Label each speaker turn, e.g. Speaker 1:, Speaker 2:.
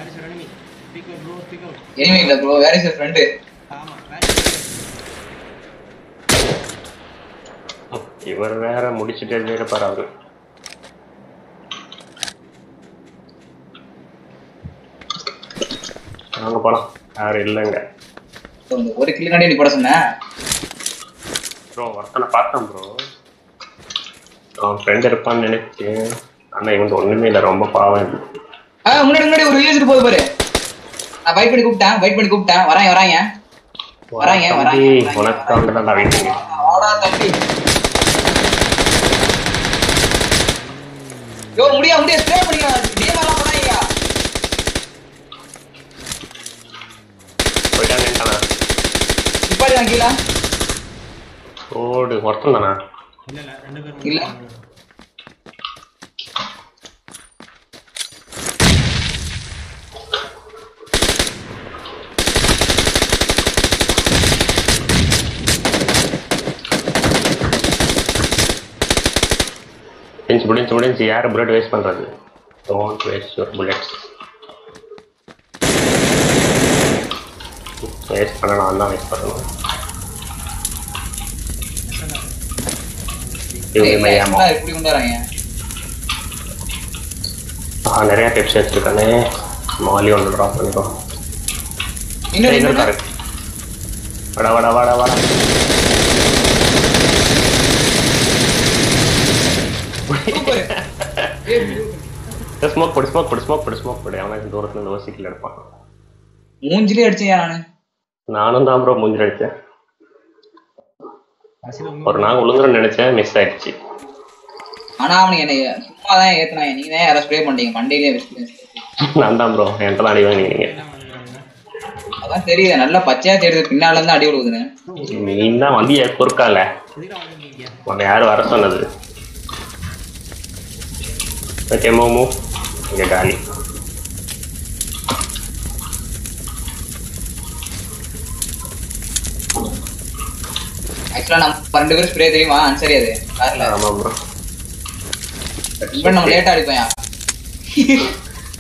Speaker 1: Where is enemy speaker bro speaker
Speaker 2: enemy இல்ல bro வேற is friend
Speaker 1: ஆமா வேர்
Speaker 3: இவர் வேற முடிச்சுட்டே இருப்பாரு அவரு வாங்க போலாம் யாரும் இல்லைங்க
Speaker 2: ஒரு கிலோ நீ போட சொன்னேன்
Speaker 3: ப்ரோ ஒருத்தனை பார்த்தேன் ப்ரோ அவன் ஃப்ரெண்ட் இருப்பான்னு நினைச்சேன் ஆனா இவங்க ஒண்ணுமே இல்லை ரொம்ப பாவம் இது.
Speaker 2: ஆ முன்னாடி முன்னாடி ஒரு யூஸ் போகுது பாரு நான் வெயிட் பண்ணி கூப்பிட்டேன் வெயிட் பண்ணி கூப்பிட்டேன் வராங்க வராங்க வராங்க,
Speaker 3: தம்பி,
Speaker 2: வராங்க.
Speaker 3: உனக்காக தான் நான் வெயிட்டிங்
Speaker 2: வாடா தம்பி யோ முடியா முடியா ஸ்ப்ரே பண்ணியா டீம் எல்லாம் பண்ணாங்க
Speaker 3: போயிட்டா நின்ட்டானா
Speaker 2: நிப்பாடி கீழே
Speaker 3: ஓடு ஒருத்தன் தானா
Speaker 1: இல்ல இல்ல ரெண்டு பேரும்
Speaker 2: இல்ல.
Speaker 3: முடிஞ்சு முடிஞ்சு முடிஞ்சு யார் புல்லட் வேஸ்ட் பண்றது don't waste your bullets waste பண்ண நான் தான் வேஸ்ட் பண்ணணும் இவங்க மையாமா
Speaker 2: என்னடா இப்படி கொண்டு வராங்க
Speaker 3: ஆ நிறைய டிப்ஸ் வச்சிருக்கானே மாலி ஒன்று ட்ராப் பண்ணிக்கோ
Speaker 2: இன்னொரு
Speaker 3: எங்க
Speaker 2: இன்னொரு
Speaker 3: இருக்காரு வாடா வாடா வாடா வாடா
Speaker 2: சூப்பர்
Speaker 3: ஸ்மோக் போடு ஸ்மோக் போடு ஸ்மோக் போடு ஸ்மோக் போடு அவனுக்கு தூரத்துல இருந்து ஓசிக்கல எடுப்பான்
Speaker 2: மூஞ்சிலே அடிச்சேன் நானு
Speaker 3: நானும் தான் ப்ரோ மூஞ்சில் அடிச்சேன்
Speaker 1: கடைசியில உங்க
Speaker 3: ஒரு நாள் உளுங்குறேன்னு நினைச்சேன் மிஸ் ஆயிடுச்சு
Speaker 2: ஆனா அவனுக்கு என்ன சும்மா தான் ஏத்துனாங்க நீங்க தான் யாரோ ஸ்ப்ரே பண்ணிட்டீங்க மண்டையிலே வச்சு
Speaker 3: நான் தான் ப்ரோ என்கிட்ட தான் அடி வாங்கினீங்க
Speaker 1: என்ன பண்ணுறாங்க
Speaker 2: அதான் தெரியுது நல்லா பச்சையா தெரியுது பின்னால இருந்து அடி விழுகுதுன்னு
Speaker 3: நீ தான் வந்து என் குறுக்கால
Speaker 1: எதுக்கு வாங்கிருக்கீங்க
Speaker 3: உன்னை யாரும் வர சொன்னது ஓகே மோமு இங்க காலி
Speaker 2: ஆக்சுவலா நம்ம ரெண்டு பேரும் ஸ்ப்ரே தெரியுமா ஆன்சரி அது கார்ல
Speaker 3: ஆமா ப்ரோ
Speaker 2: இவன் நம்ம லேட்டா அடிப்பேன்